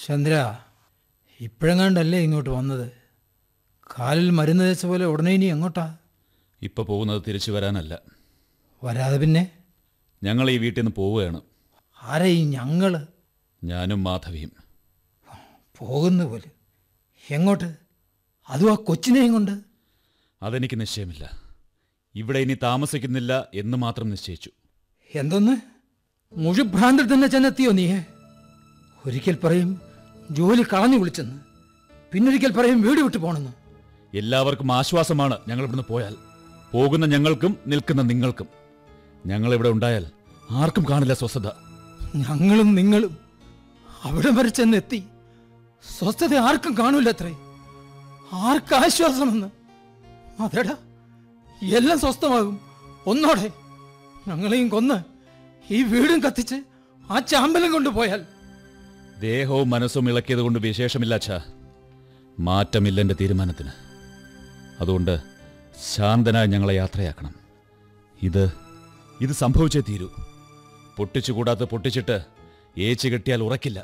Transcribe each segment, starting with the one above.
ചന്ദ്ര ഇപ്പോഴെങ്ങാണ്ടല്ലേ ഇങ്ങോട്ട് വന്നത് കാലിൽ മരുന്ന് തേച്ച പോലെ ഉടനെ ഇനി എങ്ങോട്ടാ ഇപ്പൊ പോകുന്നത് തിരിച്ചു വരാനല്ല വരാതെ പിന്നെ ഞങ്ങൾ ഈ വീട്ടിൽ നിന്ന് പോവുകയാണ് ആരെ ഈ ഞങ്ങള് ഞാനും മാധവിയും പോകുന്ന പോലെ എങ്ങോട്ട് അതും ആ കൊച്ചിനെയും കൊണ്ട് അതെനിക്ക് നിശ്ചയമില്ല ഇവിടെ ഇനി താമസിക്കുന്നില്ല എന്ന് മാത്രം നിശ്ചയിച്ചു എന്തൊന്ന് മുഴുഭ്രാന്തിൽ തന്നെ ചെന്നെത്തിയോ നീയെ ഒരിക്കൽ പറയും ജോലി കളഞ്ഞു വിളിച്ചെന്ന് പിന്നൊരിക്കൽ പറയും വീട് വിട്ടു പോണെന്ന് എല്ലാവർക്കും ആശ്വാസമാണ് ഞങ്ങൾ ഇവിടുന്ന് പോയാൽ പോകുന്ന ഞങ്ങൾക്കും നിൽക്കുന്ന നിങ്ങൾക്കും ഞങ്ങൾ ഇവിടെ ഉണ്ടായാൽ ആർക്കും കാണില്ല സ്വസ്ഥത ഞങ്ങളും നിങ്ങളും അവിടെ വരെ ചെന്നെത്തി സ്വസ്ഥത ആർക്കും കാണൂല അത്രേ ആർക്ക് ആശ്വാസമെന്ന് അതെടാ എല്ലാം സ്വസ്ഥമാകും ഒന്നോടെ ഞങ്ങളെയും കൊന്ന് ഈ വീടും കത്തിച്ച് ആ ചാമ്പലം കൊണ്ടുപോയാൽ ദേഹവും മനസ്സും ഇളക്കിയത് കൊണ്ട് വിശേഷമില്ല അച്ഛാ മാറ്റമില്ല എൻ്റെ തീരുമാനത്തിന് അതുകൊണ്ട് ശാന്തനായി ഞങ്ങളെ യാത്രയാക്കണം ഇത് ഇത് സംഭവിച്ചേ തീരൂ പൊട്ടിച്ചുകൂടാത്ത പൊട്ടിച്ചിട്ട് ഏച്ചു കെട്ടിയാൽ ഉറക്കില്ല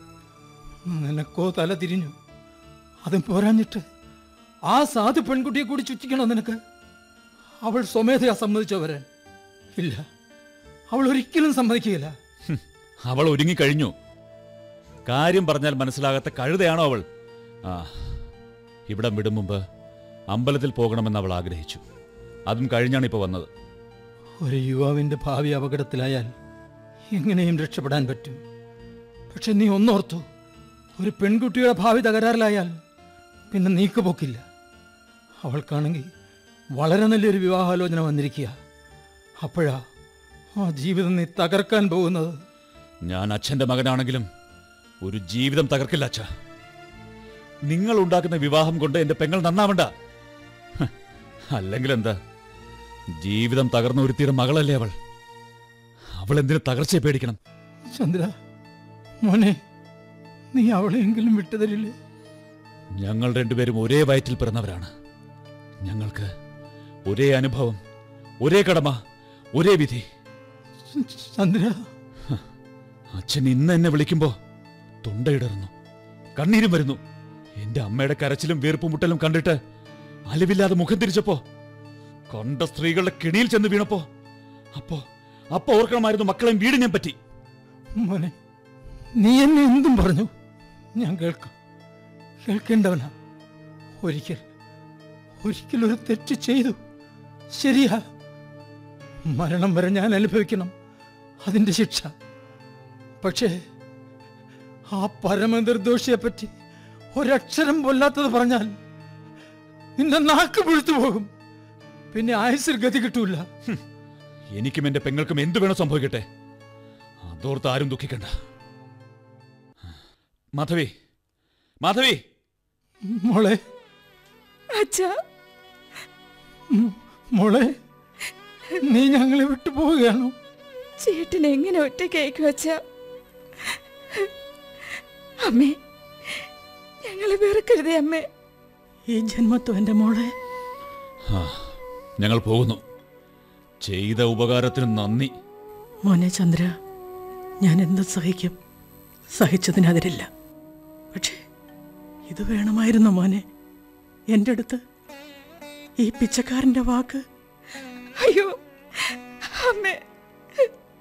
നിനക്കോ തല തിരിഞ്ഞു അതും പോരാഞ്ഞിട്ട് ആ സാധു പെൺകുട്ടിയെ കൂടി ചുറ്റിക്കണോ നിനക്ക് അവൾ സ്വമേധയാ സമ്മതിച്ചോ വരാൻ ഇല്ല അവൾ ഒരിക്കലും സമ്മതിക്കുകയില്ല ഹും, അവൾ ഒരുങ്ങിക്കഴിഞ്ഞു കാര്യം പറഞ്ഞാൽ മനസ്സിലാകാത്ത കഴുതയാണോ അവൾ ആ ഇവിടം വിടും മുമ്പ് അമ്പലത്തിൽ പോകണമെന്ന് അവൾ ആഗ്രഹിച്ചു അതും കഴിഞ്ഞാണ് ഇപ്പോൾ വന്നത് ഒരു യുവാവിന്റെ ഭാവി അപകടത്തിലായാൽ എങ്ങനെയും രക്ഷപ്പെടാൻ പറ്റും പക്ഷെ നീ ഒന്നോർത്തു ഒരു പെൺകുട്ടിയുടെ ഭാവി തകരാറിലായാൽ പിന്നെ നീക്കുപോക്കില്ല അവൾക്കാണെങ്കിൽ വളരെ നല്ലൊരു വിവാഹാലോചന വന്നിരിക്കുക അപ്പോഴാ ആ ജീവിതം നീ തകർക്കാൻ പോകുന്നത് ഞാൻ അച്ഛന്റെ മകനാണെങ്കിലും ഒരു ജീവിതം തകർക്കില്ല അച്ഛ നിങ്ങൾ ഉണ്ടാക്കുന്ന വിവാഹം കൊണ്ട് എന്റെ പെങ്ങൾ നന്നാവണ്ട ഹ്, അല്ലെങ്കിൽ എന്താ ജീവിതം തകർന്ന ഒരുത്തിയുടെ മകളല്ലേ അവൾ അവൾ എന്തിനു തകർച്ചയെ പേടിക്കണം ചന്ദ്ര മോനെ നീ അവളെയെങ്കിലും വിട്ടുതരില്ലേ ഞങ്ങൾ രണ്ടുപേരും ഒരേ വയറ്റിൽ പിറന്നവരാണ് ഞങ്ങൾക്ക് ഒരേ അനുഭവം ഒരേ കടമ ഒരേ വിധി ചന്ദ്ര അച്ഛൻ ഇന്ന് എന്നെ വിളിക്കുമ്പോ തൊണ്ടയിടറുന്നു കണ്ണീരും വരുന്നു എന്റെ അമ്മയുടെ കരച്ചിലും വീർപ്പുമുട്ടലും കണ്ടിട്ട് അലിവില്ലാതെ മുഖം തിരിച്ചപ്പോ കൊണ്ട സ്ത്രീകളുടെ കിണിയിൽ ചെന്ന് വീണപ്പോ അപ്പോ അപ്പോ ഓർക്കണമായിരുന്നു മക്കളെയും വീടിനെ പറ്റി മോനെ നീ എന്നെ എന്തും പറഞ്ഞു ഞാൻ കേൾക്കാം കേൾക്കേണ്ടവനാ ഒരിക്കൽ ഒരിക്കൽ ഒരു തെറ്റ് ചെയ്തു ശരിയാ മരണം വരെ ഞാൻ അനുഭവിക്കണം അതിന്റെ ശിക്ഷ പക്ഷേ ആ പരമനിർദോഷിയെ പറ്റി ഒരക്ഷരം കൊല്ലാത്തത് പറഞ്ഞാൽ നിന്റെ നാക്ക് പുഴുത്തു പോകും പിന്നെ ആയുസിൽ ഗതി കിട്ടൂല എനിക്കും എന്റെ പെങ്ങൾക്കും എന്തു വേണോ സംഭവിക്കട്ടെ അതോർത്ത് ആരും ദുഃഖിക്കണ്ട മാധവി മാധവി മോളെ അച്ഛാ മ്, മോളെ നീ ഞങ്ങളെ വിട്ടു പോവുകയാണോ ചേട്ടൻ എങ്ങനെ ഒറ്റയ്ക്കയക്കും അച്ഛ അമ്മേ ഞങ്ങളെ വെറുക്കരുതേ അമ്മേ ഈ ജന്മത്വം എൻ്റെ മോളെ ആ, ഞങ്ങൾ പോകുന്നു ചെയ്ത ഉപകാരത്തിന് നന്ദി മോനെ ചന്ദ്ര ഞാൻ എന്ത് സഹിക്കും സഹിച്ചതിനെതിരില്ല പക്ഷേ ഇത് വേണമായിരുന്നു മോനെ എൻ്റെ അടുത്ത് ഈ പിച്ചക്കാരൻ്റെ വാക്ക് അയ്യോ അമ്മേ